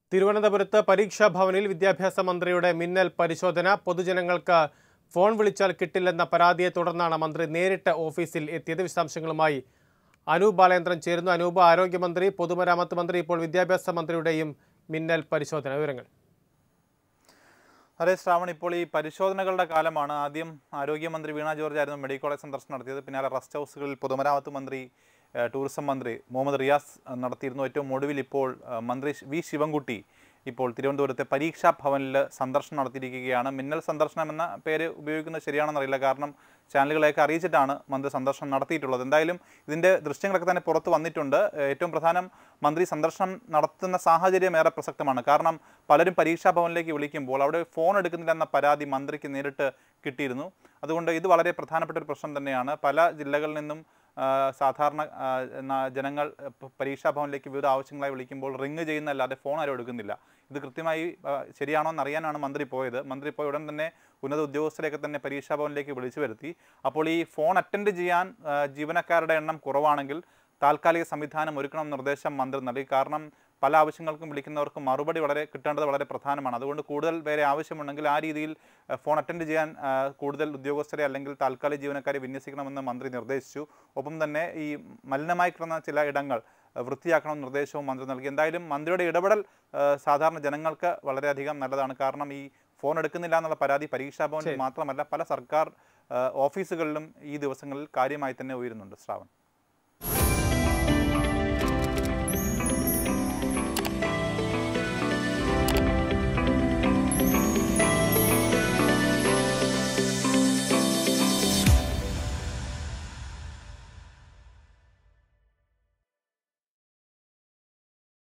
തിരുവനന്തപുരത്ത് പരീക്ഷാ ഭവനിൽ വിദ്യാഭ്യാസ മന്ത്രിയുടെ മിന്നൽ പരിശോധന പൊതുജനങ്ങൾക്ക് ഫോൺ വിളിച്ചാൽ കിട്ടില്ലെന്ന പരാതിയെ തുടർന്നാണ് മന്ത്രി നേരിട്ട് ഓഫീസിൽ എത്തിയത് വിശദാംശങ്ങളുമായി അനൂപ് ബാലേന്ദ്രൻ ചേരുന്നു അനൂപ് ആരോഗ്യമന്ത്രി പൊതുമരാമത്ത് മന്ത്രി ഇപ്പോൾ വിദ്യാഭ്യാസ മന്ത്രിയുടെയും മിന്നൽ പരിശോധന വിവരങ്ങൾ അതെ ശ്രാവൺ ഇപ്പോൾ ഈ പരിശോധനകളുടെ കാലമാണ് ആദ്യം ആരോഗ്യമന്ത്രി വീണ ജോർജ് ആയിരുന്നു മെഡിക്കൽ കോളേജ് സന്ദർശനം നടത്തിയത് പിന്നാലെ റെസ്റ്റ് ഹൗസുകളിൽ പൊതുമരാമത്ത് മന്ത്രി ഏഹ്, ടൂറിസം മന്ത്രി മുഹമ്മദ് റിയാസ് അഹ്, നടത്തിയിരുന്നു ഏറ്റവും ഒടുവിൽ ഇപ്പോൾ അഹ്, മന്ത്രി വി ശിവൻകുട്ടി ഇപ്പോൾ തിരുവനന്തപുരത്തെ പരീക്ഷാ ഭവനിൽ സന്ദർശനം നടത്തിയിരിക്കുകയാണ് മിന്നൽ സന്ദർശനം എന്ന പേര് ഉപയോഗിക്കുന്നത് ശരിയാണെന്നറിയില്ല കാരണം ചാനലുകളെയൊക്കെ അറിയിച്ചിട്ടാണ് മന്ത്രി സന്ദർശനം നടത്തിയിട്ടുള്ളത് എന്തായാലും ഇതിൻ്റെ ദൃശ്യങ്ങളൊക്കെ തന്നെ പുറത്ത് വന്നിട്ടുണ്ട് ഏഹ്, ഏറ്റവും പ്രധാനം മന്ത്രി സന്ദർശനം നടത്തുന്ന സാഹചര്യം ഏറെ പ്രസക്തമാണ് കാരണം പലരും പരീക്ഷാ ഭവനിലേക്ക് വിളിക്കുമ്പോൾ അവിടെ ഫോൺ എടുക്കുന്നില്ല എന്ന പരാതി മന്ത്രിക്ക് നേരിട്ട് കിട്ടിയിരുന്നു അതുകൊണ്ട് ഇത് വളരെ പ്രധാനപ്പെട്ട ഒരു പ്രശ്നം തന്നെയാണ് പല ജില്ലകളിൽ നിന്നും ആ, സാധാരണ ആ, ന- ജനങ്ങൾ പ- പരീക്ഷാ ഭവനിലേക്ക് വിവിധ ആവശ്യങ്ങളായി വിളിക്കുമ്പോൾ റിങ് ചെയ്യുന്നല്ലാതെ ഫോൺ ആരും എടുക്കുന്നില്ല ഇത് കൃത്യമായി ആ, ശരിയാണോ എന്ന് അറിയാനാണ് മന്ത്രി പോയത് മന്ത്രി പോയ ഉടൻ തന്നെ ഉന്നത ഉദ്യോഗസ്ഥരെയൊക്കെ തന്നെ പരീക്ഷാ ഭവനിലേക്ക് വിളിച്ചു വരുത്തി അപ്പോൾ ഈ ഫോൺ അറ്റൻഡ് ചെയ്യാൻ ആ, ജീവനക്കാരുടെ എണ്ണം കുറവാണെങ്കിൽ താൽക്കാലിക സംവിധാനം ഒരുക്കണം നിർദ്ദേശം മന്ത്രി നൽകി കാരണം പല ആവശ്യങ്ങൾക്കും വിളിക്കുന്നവർക്ക് മറുപടി വളരെ കിട്ടേണ്ടത് വളരെ പ്രധാനമാണ് അതുകൊണ്ട് കൂടുതൽ പേരെ ആവശ്യമുണ്ടെങ്കിൽ ആ രീതിയിൽ ആ, ഫോൺ അറ്റൻഡ് ചെയ്യാൻ ആ, കൂടുതൽ ഉദ്യോഗസ്ഥരെ അല്ലെങ്കിൽ താൽക്കാലിക ജീവനക്കാരെ വിന്യസിക്കണമെന്ന് മന്ത്രി നിർദ്ദേശിച്ചു ഒപ്പം തന്നെ ഈ മലിനമായി കിടന്ന ചില ഇടങ്ങൾ ആ, വൃത്തിയാക്കണമെന്ന് നിർദ്ദേശവും മന്ത്രി നൽകി എന്തായാലും മന്ത്രിയുടെ ഇടപെടൽ ആ, സാധാരണ ജനങ്ങൾക്ക് വളരെയധികം നല്ലതാണ് കാരണം ഈ ഫോൺ എടുക്കുന്നില്ല എന്നുള്ള പരാതി പരീക്ഷാ ഭവനിൽ മാത്രമല്ല പല സർക്കാർ ആ, ഓഫീസുകളിലും ഈ ദിവസങ്ങളിൽ കാര്യമായി തന്നെ ഉയരുന്നുണ്ട് ശ്രാവൺ